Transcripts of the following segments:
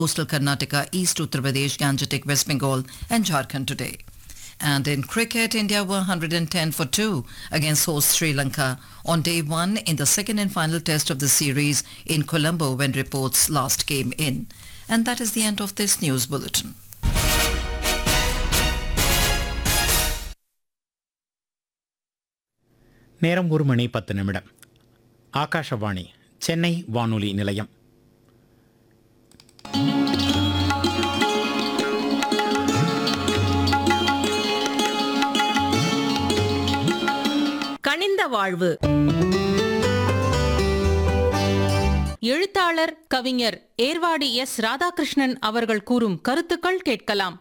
coastal Karnataka, East Uttar Pradesh, Gangetic, West Bengal and Jharkhand today. And in cricket, India were 110 for 2 against host Sri Lanka on day one in the second and final test of the series in Colombo when reports last came in. And that is the end of this news bulletin. நேரம் ஒரு மணி பத்து நிமிடம் ஆகாஷவாணி சென்னை வானொலி நிலையம் கனிந்த வாழ்வு எழுத்தாளர் கவிஞர் ஏர்வாடி எஸ் ராதாகிருஷ்ணன் அவர்கள் கூறும் கருத்துக்கள் கேட்கலாம்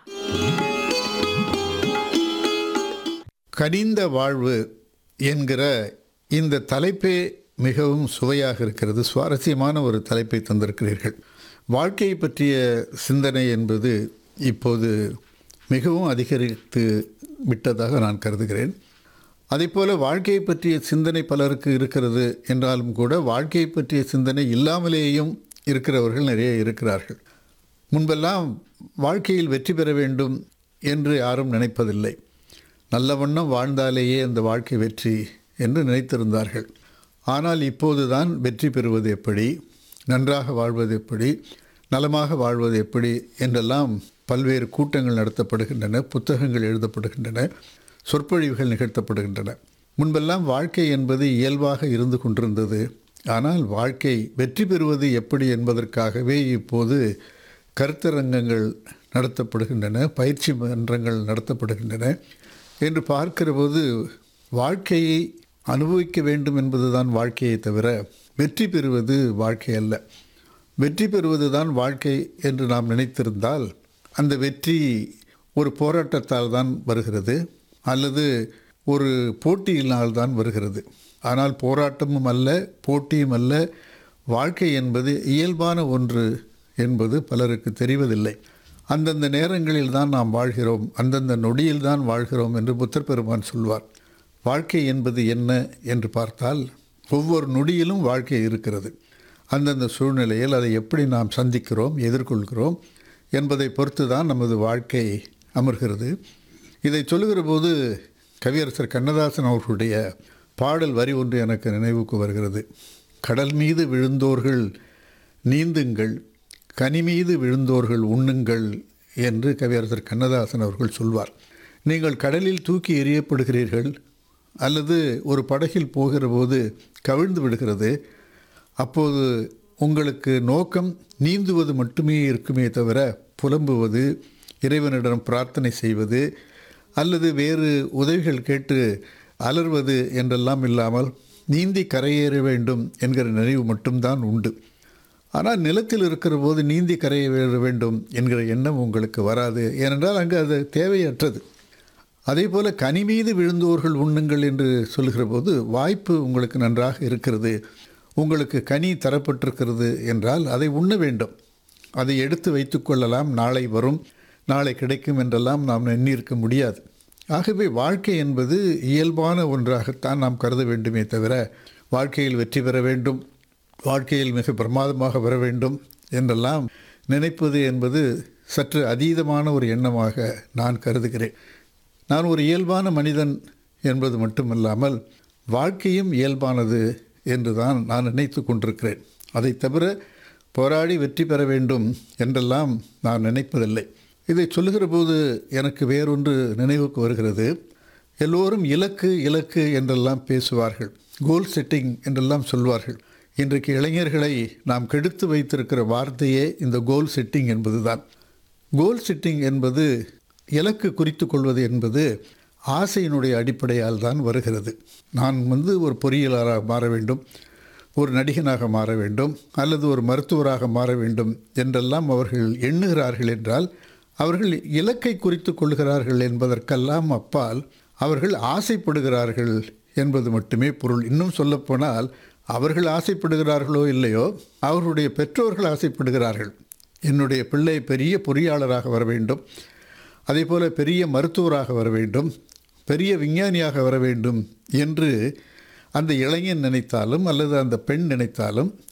கனிந்த வாழ்வு என்கிற இந்த தலைப்பே மிகவும் சுவையாக இருக்கிறது சுவாரஸ்யமான ஒரு தலைப்பை தந்திருக்கிறீர்கள் வாழ்க்கையை பற்றிய சிந்தனை என்பது இப்போது மிகவும் அதிகரித்து விட்டதாக நான் கருதுகிறேன் அதேபோல வாழ்க்கையை பற்றிய சிந்தனை பலருக்கு இருக்கிறது என்றாலும் கூட வாழ்க்கையை பற்றிய சிந்தனை இல்லாமலேயும் இருக்கிறவர்கள் நிறைய இருக்கிறார்கள் முன்பெல்லாம் வாழ்க்கையில் வெற்றி பெற வேண்டும் என்று யாரும் நினைப்பதில்லை நல்ல வண்ணம் வாழ்ந்தாலேயே அந்த வாழ்க்கை வெற்றி என்று நினைத்திருந்தார்கள் ஆனால் இப்போதுதான் வெற்றி பெறுவது எப்படி நன்றாக வாழ்வது எப்படி நலமாக வாழ்வது எப்படி என்றெல்லாம் பல்வேறு கூட்டங்கள் நடத்தப்படுகின்றன புத்தகங்கள் எழுதப்படுகின்றன சொற்பொழிவுகள் நிகழ்த்தப்படுகின்றன முன்பெல்லாம் வாழ்க்கை என்பது இயல்பாக இருந்து கொண்டிருந்தது ஆனால் வாழ்க்கை வெற்றி பெறுவது எப்படி என்பதற்காகவே இப்போது கருத்தரங்கங்கள் நடத்தப்படுகின்றன பயிற்சி மன்றங்கள் நடத்தப்படுகின்றன என்று பார்க்கிற போது வாழ்க்கையை அனுபவிக்க வேண்டும் என்பதுதான் வாழ்க்கையை தவிர வெற்றி பெறுவது வாழ்க்கை அல்ல வெற்றி பெறுவது தான் வாழ்க்கை என்று நாம் நினைத்திருந்தால் அந்த வெற்றி ஒரு போராட்டத்தால் தான் வருகிறது அல்லது ஒரு போட்டியினால் தான் வருகிறது ஆனால் போராட்டமும் அல்ல போட்டியும் அல்ல வாழ்க்கை என்பது இயல்பான ஒன்று என்பது பலருக்கு தெரிவதில்லை அந்தந்த நேரங்களில் தான் நாம் வாழ்கிறோம் அந்தந்த நொடியில் தான் வாழ்கிறோம் என்று புத்தர் பெருமான் சொல்வார் வாழ்க்கை என்பது என்ன என்று பார்த்தால் ஒவ்வொரு நொடியிலும் வாழ்க்கை இருக்கிறது அந்தந்த சூழ்நிலையில் அதை எப்படி நாம் சந்திக்கிறோம் எதிர்கொள்கிறோம் என்பதை பொறுத்து தான் நமது வாழ்க்கை அமர்கிறது இதை சொல்லுகிற போது கவியரசர் கண்ணதாசன் அவர்களுடைய பாடல் வரி ஒன்று எனக்கு நினைவுக்கு வருகிறது கடல் மீது விழுந்தோர்கள் நீந்துங்கள் கனி மீது விழுந்தோர்கள் உண்ணுங்கள் என்று கவியரசர் கண்ணதாசன் அவர்கள் சொல்வார் நீங்கள் கடலில் தூக்கி எறியப்படுகிறீர்கள் அல்லது ஒரு படகில் போகிற போது கவிழ்ந்து விடுகிறது அப்போது உங்களுக்கு நோக்கம் நீந்துவது மட்டுமே இருக்குமே தவிர புலம்புவது இறைவனிடம் பிரார்த்தனை செய்வது அல்லது வேறு உதவிகள் கேட்டு அலர்வது என்றெல்லாம் இல்லாமல் நீந்தி கரையேற வேண்டும் என்கிற நினைவு மட்டும்தான் உண்டு ஆனால் நிலத்தில் இருக்கிற போது நீந்தி கரையேற வேண்டும் என்கிற எண்ணம் உங்களுக்கு வராது ஏனென்றால் அங்கு அது தேவையற்றது அதே போல் கனி மீது விழுந்தோர்கள் உண்ணுங்கள் என்று சொல்கிற போது வாய்ப்பு உங்களுக்கு நன்றாக இருக்கிறது உங்களுக்கு கனி தரப்பட்டிருக்கிறது என்றால் அதை உண்ண வேண்டும் அதை எடுத்து வைத்துக்கொள்ளலாம் நாளை வரும் நாளை கிடைக்கும் என்றெல்லாம் நாம் எண்ணியிருக்க முடியாது ஆகவே வாழ்க்கை என்பது இயல்பான ஒன்றாகத்தான் நாம் கருத வேண்டுமே தவிர வாழ்க்கையில் வெற்றி பெற வேண்டும் வாழ்க்கையில் மிக பிரமாதமாக வர வேண்டும் என்றெல்லாம் நினைப்பது என்பது சற்று அதீதமான ஒரு எண்ணமாக நான் கருதுகிறேன் நான் ஒரு இயல்பான மனிதன் என்பது மட்டுமல்லாமல் வாழ்க்கையும் இயல்பானது என்று தான் நான் நினைத்து கொண்டிருக்கிறேன் அதை தவிர போராடி வெற்றி பெற வேண்டும் என்றெல்லாம் நான் நினைப்பதில்லை இதை சொல்லுகிற போது எனக்கு வேறொன்று நினைவுக்கு வருகிறது எல்லோரும் இலக்கு இலக்கு என்றெல்லாம் பேசுவார்கள் கோல் செட்டிங் என்றெல்லாம் சொல்வார்கள் இன்றைக்கு இளைஞர்களை நாம் கெடுத்து வைத்திருக்கிற வார்த்தையே இந்த கோல் செட்டிங் என்பது தான் கோல் செட்டிங் என்பது இலக்கு குறித்து கொள்வது என்பது ஆசையினுடைய அடிப்படையால் தான் வருகிறது நான் வந்து ஒரு பொறியியலாளராக மாற வேண்டும் ஒரு நடிகனாக மாற வேண்டும் அல்லது ஒரு மருத்துவராக மாற வேண்டும் என்றெல்லாம் அவர்கள் எண்ணுகிறார்கள் என்றால் அவர்கள் இலக்கை குறித்து கொள்கிறார்கள் என்பதற்கெல்லாம் அப்பால் அவர்கள் ஆசைப்படுகிறார்கள் என்பது மட்டுமே பொருள் இன்னும் சொல்லப்போனால் அவர்கள் ஆசைப்படுகிறார்களோ இல்லையோ அவர்களுடைய பெற்றோர்கள் ஆசைப்படுகிறார்கள் என்னுடைய பிள்ளை பெரிய பொறியாளராக வர வேண்டும் அதே போல் பெரிய மருத்துவராக வர வேண்டும் பெரிய விஞ்ஞானியாக வர வேண்டும் என்று அந்த இளைஞன் நினைத்தாலும் அல்லது அந்த பெண் நினைத்தாலும்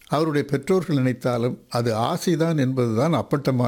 அவருடைய பெற்றோர்கள் நினைத்தாலும் அது ஆசைதான் என்பதுதான் அப்பட்டமான